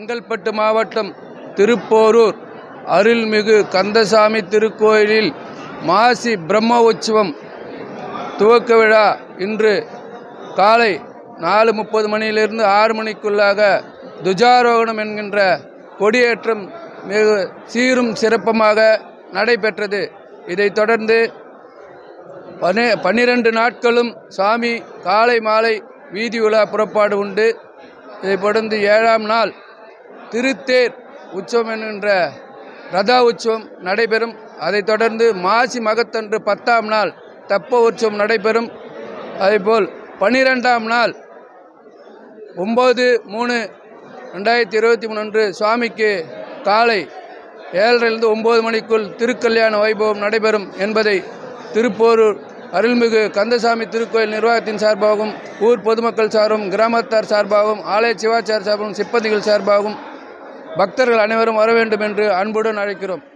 செங்கல்பட்டு மாவட்டம் திருப்போரூர் அருள்மிகு கந்தசாமி திருக்கோயிலில் மாசி பிரம்ம உற்சவம் துவக்க விழா இன்று காலை நாலு முப்பது மணியிலிருந்து ஆறு மணிக்குள்ளாக துஜாரோகணம் என்கின்ற கொடியேற்றம் மிகு சீரும் சிறப்புமாக நடைபெற்றது இதைத் தொடர்ந்து பனி பன்னிரண்டு நாட்களும் சாமி காலை மாலை வீதி உலா புறப்பாடு உண்டு இதைத் தொடர்ந்து ஏழாம் நாள் திருத்தேர் உற்சவம் என்கின்ற ரதா உற்சவம் நடைபெறும் அதைத் தொடர்ந்து மாசி மகத்தன்று பத்தாம் நாள் தப்ப உற்சவம் நடைபெறும் அதேபோல் பன்னிரெண்டாம் நாள் ஒம்பது மூணு ரெண்டாயிரத்தி இருபத்தி மூணு அன்று சுவாமிக்கு காலை ஏழரைலிருந்து ஒம்பது மணிக்குள் திருக்கல்யாண வைபவம் நடைபெறும் என்பதை திருப்போரூர் அருள்மிகு கந்தசாமி திருக்கோயில் நிர்வாகத்தின் சார்பாகவும் ஊர் பொதுமக்கள் சார்பும் கிராமத்தார் சார்பாகவும் ஆலய சிவாச்சார் சார்பாகவும் சிப்பந்திகள் சார்பாகவும் பக்தர்கள் அனைவரும் வர வேண்டும் என்று அன்புடன் அழைக்கிறோம்